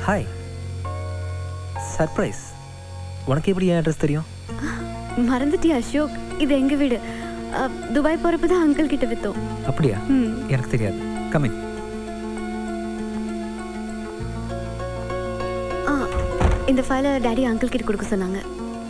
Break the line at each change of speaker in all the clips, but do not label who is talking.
Hi surprise உனக்கு எப்படி என் address தெரியும்
மறந்துட்டியா அசோக் இது எங்க வீடு அ, துபாய் போறப்ப தான் அங்கிள் கிட்ட வித்தோம்
அப்படியா
ம்.
எனக்கு தெரியாது கமிங்
ஆ இந்த ஃபைலை டாடி அங்கிள் கிட்ட கொடுக்க சொன்னாங்க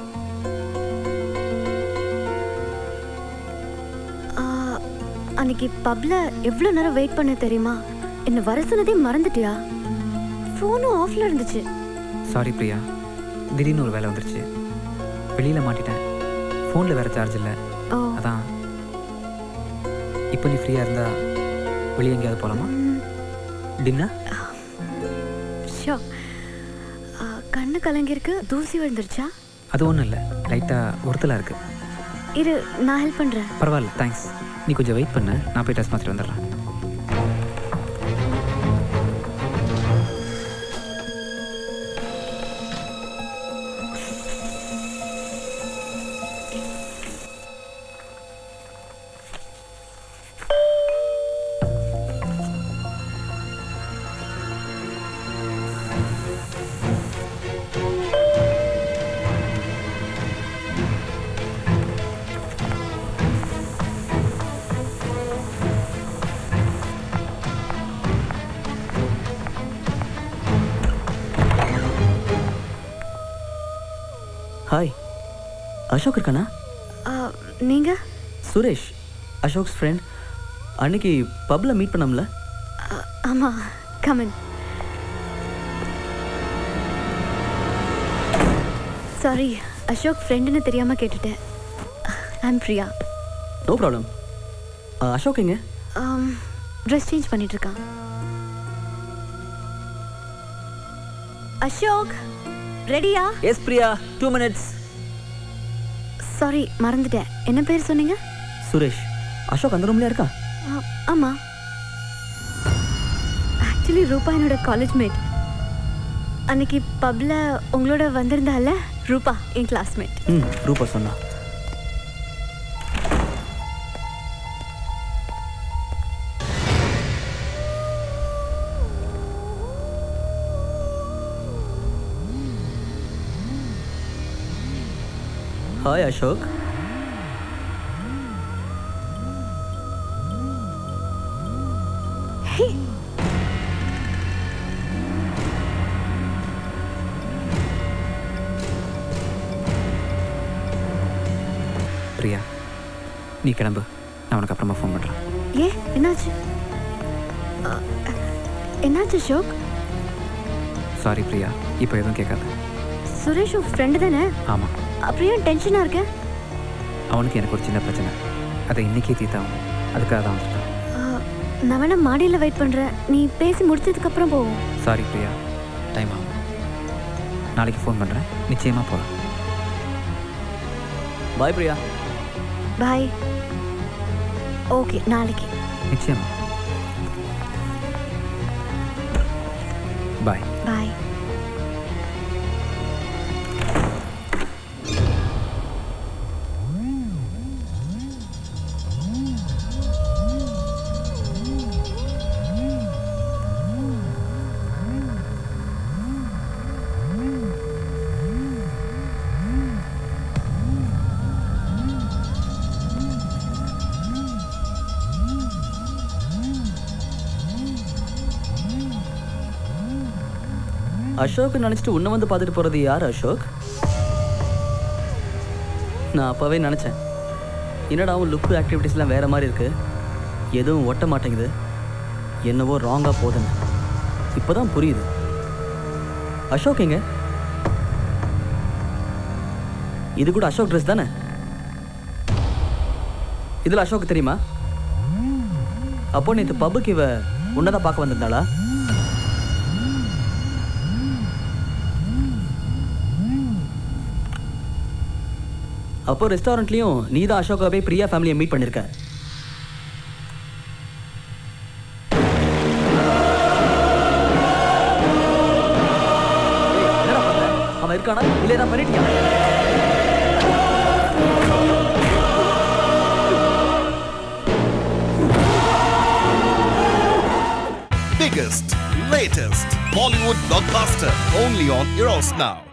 ஆ, அன்னைக்கு பப்ல எவ்வளோ நேரம் வெயிட் பண்ண தெரியுமா என்ன வர சொன்னதே மறந்துட்டியா ஃபோனும் ஆஃப்ல இருந்துச்சு
சாரி பிரியா திடீர்னு ஒரு வேலை வந்துருச்சு வெளியில் மாட்டிட்டேன் ஃபோனில் வேறு சார்ஜ் இல்லை
ஓ
அதான் இப்போ நீ ஃப்ரீயாக இருந்தா வெளியே எங்கேயாவது போகலாமா டின்னர்
ஷோ கண்ணு கலங்கிருக்கு தூசி விழுந்துருச்சா
அது ஒன்றும் இல்லை லைட்டாக ஒருத்தலாக இருக்குது
இரு நான் ஹெல்ப் பண்றேன்
பரவாயில்ல தேங்க்ஸ் நீ கொஞ்சம் வெயிட் பண்ணு நான் போய் ட்ரெஸ் மாற்றிட்டு வந்துடுறேன்
ஹாய் அசோக் இருக்கானா
ஆ, நீங்க
சுரேஷ் அசோக்ஸ் ஃப்ரெண்ட் அன்னைக்கு பப்ல மீட் பண்ணோம்ல
ஆ, ஆமா கமன் சாரி அசோக் ஃப்ரெண்டுன்னு தெரியாம கேட்டுட்டேன் I'm Priya
no problem Ashok எங்க
ட்ரெஸ் சேஞ்ச் பண்ணிட்டு இருக்கான் அசோக் ரெடியா
yes Priya two minutes
sorry மறந்துட்டேன் என்ன பேர் சொன்னீங்க
சுரேஷ் அசோக் அந்த ரூம்ல இருக்கா
ஆ, ஆமா ஆக்சுவலி ரூபா என்னோட காலேஜ் மேட் அன்னைக்கு பப்ல உங்களோட வந்திருந்தால ரூபா என் கிளாஸ்மேட்
ம் ரூபா சொன்னா ஹாய் அசோக்
பிரியா நீ கிளம்பு நான் உனக்கு அப்புறமா ஃபோன் பண்ணுறேன்
ஏ என்னாச்சு ஆ, என்னாச்சு அசோக்
சாரி பிரியா இப்போ எதுவும் கேட்காத
சுரேஷ் உன் ஃப்ரெண்டு தானே
ஆமாம்
அப்படியே டென்ஷனாக இருக்க
அவனுக்கு எனக்கு ஒரு சின்ன பிரச்சனை அதை இன்னைக்கே தீர்த்தாகணும் அதுக்காக தான் வந்துட்டேன்
ஆ, நான் வேணா மாடியில் வெயிட் பண்ணுறேன் நீ பேசி முடிச்சதுக்கப்புறம் போவோம்
சாரி பிரியா டைம் ஆகும் நாளைக்கு ஃபோன் பண்ணுறேன் நிச்சயமாக போகலாம்
பாய் பிரியா
பாய் ஓகே நாளைக்கு
நிச்சயமா பாய்
பாய்
அசோக் நினச்சிட்டு உன்னை வந்து பார்த்துட்டு போகிறது யார் அசோக் நான் அப்போவே நினச்சேன் என்னடா அவன் லுக்கு ஆக்டிவிட்டீஸ்லாம் வேறு மாதிரி இருக்கு எதுவும் ஒட்ட மாட்டேங்குது என்னவோ ராங்காக போகுதுன்னு இப்போ தான் புரியுது அசோக் எங்க இது கூட அசோக் ட்ரெஸ் தானே இதில் அசோக் தெரியுமா அப்போ நேற்று பப்புக்கு இவ உன்னதான் பார்க்க வந்திருந்தாளா அப்போ ரெஸ்டாரண்ட்லேயும் நீ தான் அசோகா போய் பிரியா ஃபேமிலியை மீட் பண்ணிருக்க ஏய், என்னடா பண்ற? அவன் இருக்கானா இல்லை ஏதாவது பண்ணிட்டியா
biggest, latest, Bollywood blockbuster only on Eros Now.